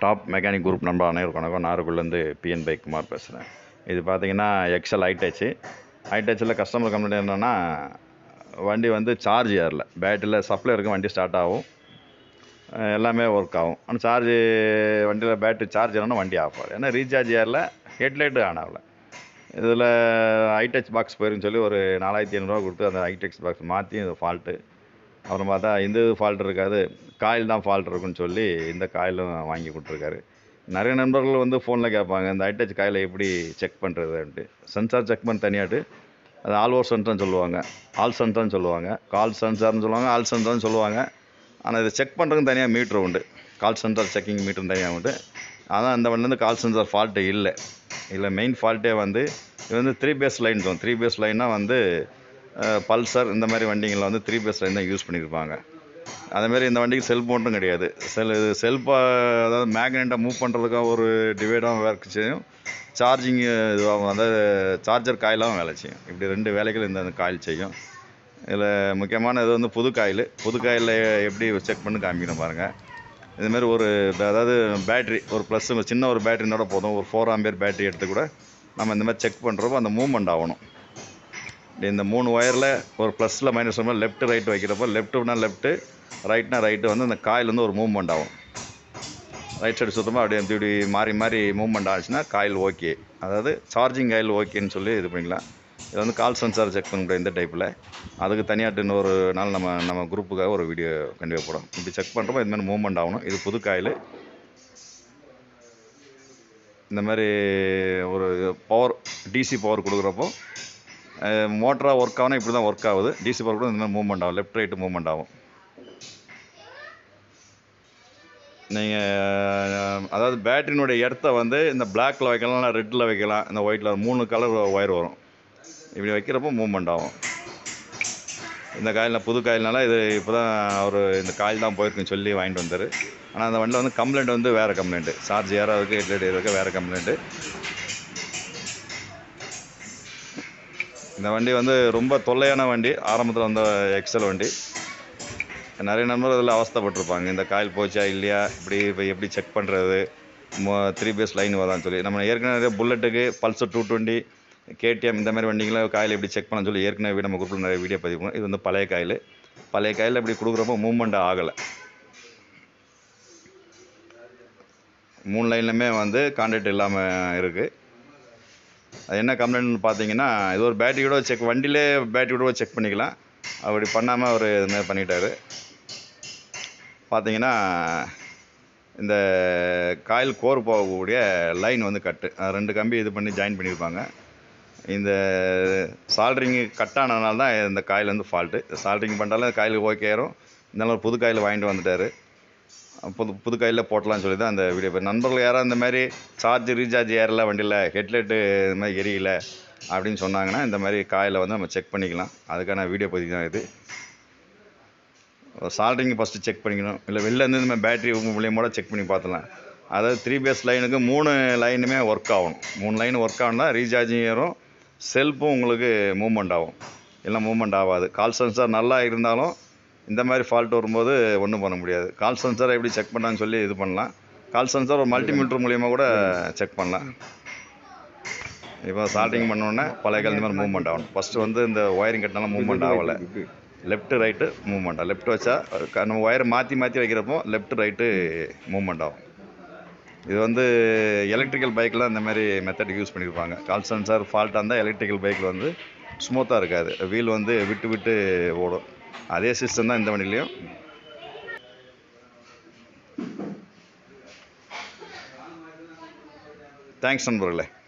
top mechanic group நண்பர் அனைவருக்கும் வணக்கம் நாகர்கோவிலேருந்து பிஎன் பைக் குமார் பேசுகிறேன் இது பார்த்தீங்கன்னா எக்ஸல் ஹைடச்சு ஹைடச்சில் கஸ்டமர் கம்ப்ளைண்ட் என்னென்னா வண்டி வந்து சார்ஜ் ஏறல பேட்டரியில் சப்ளை இருக்கும் வண்டி ஸ்டார்ட் ஆகும் அஹ் எல்லாமே ஒர்க் ஆகும் ஆனால் சார்ஜ் வண்டியில் பேட்டரி சார்ஜ் ஏறணும் வண்டி ஆஃப் ஆகும் ஏன்னா ரீசார்ஜ் ஏறல ஹெட்லைட்டு ஆன் ஆகல இதில் ஹைடச் பாக்ஸ் போயிருன்னு சொல்லி ஒரு நாலாயிரத்தி ஐநூறுரூவா கொடுத்து அந்த ஹைடெக்ஸ் பாக்ஸ் மாற்றி இது ஃபால்ட்டு அப்புறம் பார்த்தா இந்த ஃபால்ட் இருக்காது காயில் தான் ஃபால்ட் இருக்குன்னு சொல்லி இந்த காயிலும் வாங்கி கொடுத்துருக்காரு நிறைய நண்பர்கள் வந்து ஃபோனில் கேட்பாங்க இந்த ஹைடச் காயில் எப்படி செக் பண்ணுறதுன்ட்டு சென்சார் செக் பண்ண தனியாட்டு அது ஆல் ஓவர் சென்சார்னு சொல்லுவாங்க ஆல் சென்சார்னு சொல்லுவாங்க கால் சென்சார்னு சொல்லுவாங்க ஆல் சென்சார்னு சொல்லுவாங்க ஆனால் இதை செக் பண்ணுறதுக்கு தனியாக மீட்ரு உண்டு கால் சென்சார் செக்கிங் மீட்ரு தனியாக உண்டு ஆனால் இந்த வண்டிலேருந்து கால் சென்சார் ஃபால்ட்டு இல்லை இல்லை மெயின் ஃபால்ட்டே வந்து இது வந்து த்ரீ பேஸ் லைன் சொல்லுவோம் த்ரீ பேஸ் லைனாக வந்து பல்சர் இந்த மாதிரி வண்டிங்களில் வந்து த்ரீ பேஸ் லைன் தான் யூஸ் பண்ணியிருப்பாங்க அதேமாரி இந்த வண்டிக்கு செல்ஃப் மோட்டும் கிடையாது செல் இது செல்ஃபாக அதாவது மேக்னெட்டை மூவ் பண்ணுறதுக்காக ஒரு டிவைடாகவும் ஒர்க் செய்யும் சார்ஜிங் இதுவாகும் அதாவது சார்ஜர் காயிலாகவும் வேலை செய்யும் இப்படி ரெண்டு வேலைகள் இந்த காயில் செய்யும் இதில் முக்கியமான இது வந்து புது காயில் புது காயில் எப்படி செக் பண்ணி காமிக்கணும் பாருங்கள் இதுமாரி ஒரு அதாவது பேட்ரி ஒரு ப்ளஸ் சின்ன ஒரு பேட்டரினோட போதும் ஒரு ஃபோர் ஆம்பியர் பேட்டரி எடுத்து கூட நம்ம இந்த மாதிரி செக் பண்ணுறப்போ அந்த மூவ்மெண்ட் ஆகணும் இந்த மூணு ஒயரில் ஒரு ப்ளஸில் மைனஸ் மாதிரி லெஃப்ட் ரைட் வைக்கிறப்போ லெஃப்ட்டுனா லெஃப்ட்டு ரைட்னா ரைட்டு வந்து அந்த காயில் வந்து ஒரு மூவ்மெண்ட் ஆகும் ரைட் சைடு சுத்தமாக அப்படியே இப்படி இப்படி மாறி மாறி மூவ்மெண்ட் ஆச்சுன்னா காயில் ஓகே அதாவது சார்ஜிங் காயில் ஓகேன்னு சொல்லி இது பண்ணிக்கலாம் இது வந்து கால் சென்சார் செக் பண்ண முடியாது இந்த டைப்பில் அதுக்கு தனியாட்டு இன்னொரு நாள் நம்ம நம்ம குரூப்புக்காக ஒரு வீடியோ கண்டிப்பாக போடும் இப்படி செக் பண்ணுறப்போ இது மாதிரி மூவ்மெண்ட் ஆகணும் இது புது காயில் இந்த மாதிரி ஒரு பவர் டிசி பவர் கொடுக்குறப்போ மோட்டராக ஒர்க் ஆகணும் இப்படி தான் ஒர்க் ஆகுது டிசி பவர் கூட இந்த மாதிரி மூவ்மெண்ட் ஆகும் லெஃப்ட் ரைட்டு மூவ்மெண்ட் ஆகும் நீங்கள் அதாவது பேட்டரியினுடைய இடத்த வந்து இந்த பிளாக்கில் வைக்கலாம் ரெட்டில் வைக்கலாம் இந்த ஒயிட்டில் மூணு கலர் ஒயர் வரும் இப்படி வைக்கிறப்போ மூவ்மெண்ட் ஆகும் இந்த காயில் புது காயில்னால இது இப்போ தான் அவர் இந்த காயில் தான் போயிருக்குன்னு சொல்லி வாங்கிட்டு வந்தார் ஆனால் அந்த வண்டியில் வந்து கம்ப்ளைண்ட் வந்து வேறு கம்ப்ளைண்ட்டு சார்ஜ் ஏறாதுக்கு ஹெட்லைட் ஏறதுக்கு வேறு கம்ப்ளைண்ட்டு இந்த வண்டி வந்து ரொம்ப தொல்லையான வண்டி ஆரம்பத்தில் வந்த எக்ஸல் வண்டி நிறைய நண்பர்கள் இதில் அவஸ்தைப்பட்டிருப்பாங்க இந்த காயில் போச்சா இல்லையா இப்படி இப்போ எப்படி செக் பண்ணுறது த்ரீ பேஸ் லைன் வதான்னு சொல்லி நம்ம ஏற்கனவே நிறைய புல்லட்டுக்கு பல்சர் டூ டுவெண்ட்டி கேடிஎம் இந்த மாதிரி வண்டிகளை காயில் எப்படி செக் பண்ண சொல்லி ஏற்கனவே நம்ம குரூப்பில் நிறைய வீடியோ பதிவு பண்ணோம் இது வந்து பழைய காயில் பழைய காயில் இப்படி கொடுக்குறப்போ மூவ்மெண்ட் ஆகலை மூணு லைன்லையுமே வந்து கான்டாக்ட் இல்லாமல் இருக்குது அது என்ன கம்ப்ளைண்ட்னு பார்த்தீங்கன்னா இது ஒரு பேட்டரியோட செக் வண்டியிலே பேட்டரியோட செக் பண்ணிக்கலாம் அப்படி பண்ணாமல் அவர் இது மாதிரி பண்ணிட்டாரு பார்த்தீங்கன்னா இந்த காயில் கோர் போகக்கூடிய லைன் வந்து கட்டு அது ரெண்டு கம்பி இது பண்ணி ஜாயின் பண்ணியிருப்பாங்க இந்த சால்ட்ரிங்கு கட் ஆனதுனால தான் இந்த காயில் வந்து ஃபால்ட்டு சால்ட்ரிங் பண்ணிட்டாலும் காயில் ஓகே ஆயிரும் இருந்தாலும் ஒரு புது காயில் வாங்கிட்டு வந்துட்டார் புது புது காயில் போட்டலாம்னு சொல்லி தான் அந்த வீடியோ பேர் நண்பர்கள் யாராவது இந்த மாதிரி சார்ஜ் ரீசார்ஜ் ஏறல வண்டியில் ஹெட்லைட்டு இது மாதிரி எரியல அப்படின்னு சொன்னாங்கன்னா இந்த மாதிரி காயில் வந்து நம்ம செக் பண்ணிக்கலாம் அதுக்கான வீடியோ பதிவு தான் இது சால்ட்ரிங் ஃபஸ்ட்டு செக் பண்ணிக்கணும் இல்லை வெளிலேருந்து இந்த மாதிரி பேட்டரி மூலியமோட செக் பண்ணி பார்த்துலாம் அதாவது த்ரீ பேஸ் லைனுக்கு மூணு லைனுமே ஒர்க் ஆகணும் மூணு லைன் ஒர்க் ஆகணும்னா ரீசார்ஜிங் ஏறும் செல்ஃபும் உங்களுக்கு மூவ்மெண்ட் ஆகும் இல்லை மூவ்மெண்ட் ஆகாது கால் சென்சார் நல்லா இருந்தாலும் இந்த மாதிரி ஃபால்ட் வரும்போது ஒன்றும் பண்ண முடியாது கால் சென்சாரை எப்படி செக் பண்ணான்னு சொல்லி இது பண்ணலாம் கால் சென்சார் ஒரு மல்டிமீட்டர் மூலியமாக கூட செக் பண்ணலாம் இப்போ சால்ட்டிங் பண்ணோடனே பழைய கால் இந்த மாதிரி மூவ்மெண்ட் ஆகணும் ஃபஸ்ட்டு வந்து இந்த ஒயரிங் கட்டினால மூவ்மெண்ட் ஆகலை லெஃப்ட் ரைட்டு மூவ்மெண்ட் ஆகும் லெஃப்ட் வச்சா க- நம்ம ஒயரை மாற்றி மாற்றி வைக்கிறப்போ லெஃப்ட் ரைட்டு மூவ்மெண்ட் ஆகும் இது வந்து எலக்ட்ரிக்கல் பைக்கில் இந்த மாதிரி மெத்தட் யூஸ் பண்ணியிருப்பாங்க கால் சென்சார் ஃபால்ட்டாக இருந்தால் எலக்ட்ரிக்கல் பைக்கில் வந்து ஸ்மூத்தாக இருக்காது வீல் வந்து விட்டு விட்டு ஓடும் அதே சிஸ்டம் தான் இந்த வண்டிலையும் தேங்க்ஸ் நண்பர்களே